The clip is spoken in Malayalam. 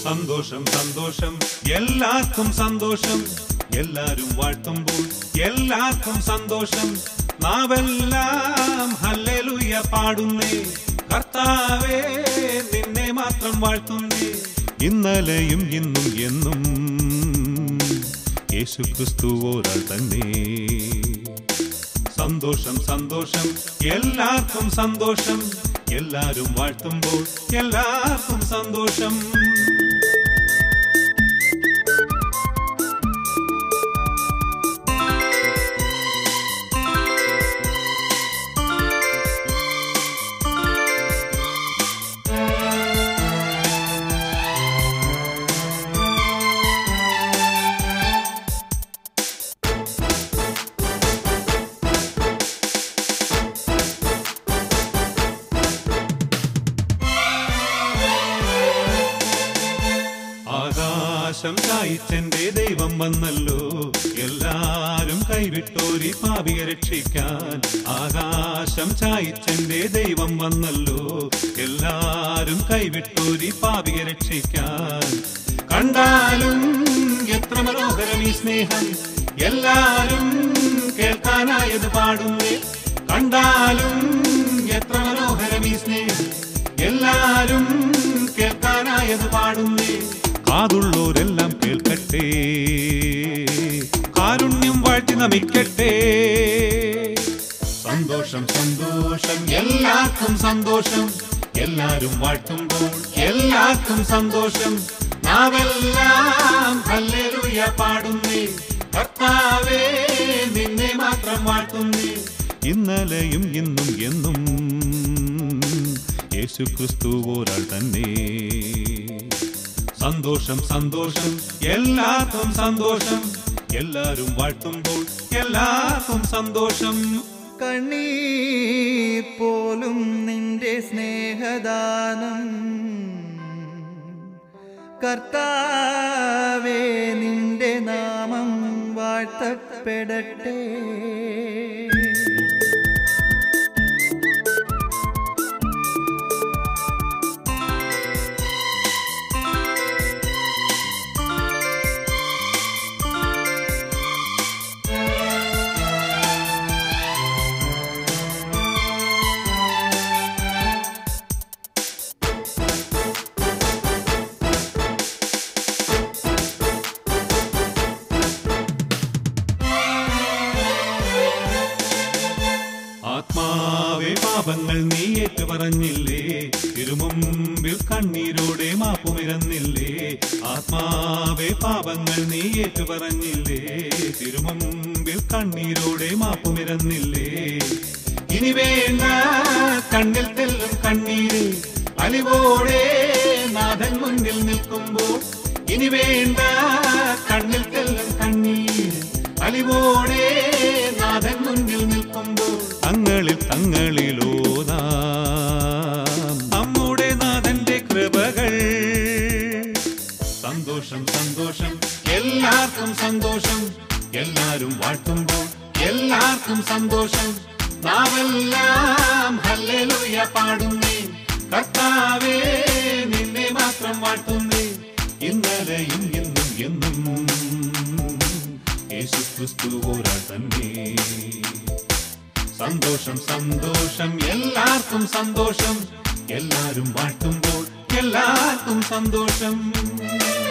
സന്തോഷം സന്തോഷം എല്ലാവർക്കും സന്തോഷം എല്ലാരും വാഴ്ത്തുമ്പോൾ എല്ലാവർക്കും സന്തോഷം നാവെല്ലാം ഹല്ലേലൂയ പാടുന്നേ കർത്താവേ നിന്നെ മാത്രം വാഴ്ത്തുന്നേ ഇന്നലെയും ഇന്നും എന്നും യേശു ക്രിസ്തു ഒരാൾ തന്നെ സന്തോഷം സന്തോഷം എല്ലാവർക്കും സന്തോഷം എല്ലാരും വാഴ്ത്തുമ്പോൾ എല്ലാവർക്കും സന്തോഷം ആകാശം ചായിച്ചെന്റെ ദൈവം വന്നല്ലോ എല്ലാരും കൈവിട്ടോരി പാപിയെ രക്ഷിക്കാൻ ആകാശം ചായിച്ചെന്റെ ദൈവം വന്നല്ലോ എല്ലാരും കൈവിട്ടോരി പാപിയെ രക്ഷിക്കാൻ കണ്ടാലും എത്ര മനോഹരം ഈ സ്നേഹം എല്ലാരും കേൾക്കാനായത് പാടുന്നേ കണ്ടാലും എത്ര മനോഹരം ഈ സ്നേഹം എല്ലാരും കേൾക്കാനായത് പാടുന്നേ കാതുള്ളോരെല്ലാം കേൾക്കട്ടെ കാരുണ്യം വാഴ്ത്തി നമിക്കട്ടെ സന്തോഷം സന്തോഷം എല്ലാവർക്കും സന്തോഷം എല്ലാരും വാഴ്ത്തുമ്പോൾ എല്ലാവർക്കും സന്തോഷം നാവെല്ലാം ഹല്ലേലൂയ പാടുന്നേ കർത്താവേ നിന്നെ മാത്രം വാഴ്ത്തുന്നേ ഇന്നലെയും ഇന്നും എന്നും യേശു ക്രിസ്തു ഒരാൾ തന്നെ സന്തോഷം സന്തോഷം എല്ലാവർക്കും സന്തോഷം എല്ലാരും വാഴ്ത്തുമ്പോൾ എല്ലാവർക്കും സന്തോഷം കണ്ണീർ പോലും നിന്റെ സ്നേഹദാനം കർത്താവേ നിന്റെ നാമം വാഴ്ത്തപ്പെടട്ടെ ആത്മാവേ പാപങ്ങൾ നീ ഏറ്റു പറഞ്ഞില്ലേ തിരുമുമ്പിൽ കണ്ണീരോടെ മാപ്പുമിരന്നില്ലേ ആത്മാവേ പാപങ്ങൾ നീ ഏറ്റു പറഞ്ഞില്ലേ തിരുമുമ്പിൽ കണ്ണീരോടെ മാപ്പുമിരന്നില്ലേ ഇനി വേണ്ട കണ്ണിൽ തെല്ലും കണ്ണീര് അലിവോടെ നാഥൻ മുന്നിൽ നിൽക്കുമ്പോൾ ഇനി വേണ്ട കണ്ണിൽ തെല്ലും കണ്ണീര് അലിവോടെ നാഥൻ മുന്നിൽ നിൽക്കുമ്പോൾ തങ്ങളിൽ തങ്ങളിലോതാ നമ്മുടെ നാഥന്റെ കൃപകൾ സന്തോഷം സന്തോഷം എല്ലാവർക്കും സന്തോഷം എല്ലാരും വാഴ്ത്തുമ്പോൾ എല്ലാവർക്കും സന്തോഷം നാവെല്ലാം ഹല്ലേലൂയ പാടുന്നേ കർത്താവേ നിന്നെ മാത്രം വാഴ്ത്തുന്നേ ഇന്നലെയും ഇന്നും എന്നും യേശു ക്രിസ്തു ഒരാൾ തന്നെ സന്തോഷം സന്തോഷം എല്ലാവർക്കും സന്തോഷം എല്ലാരും വാഴ്ത്തുമ്പോൾ എല്ലാവർക്കും സന്തോഷം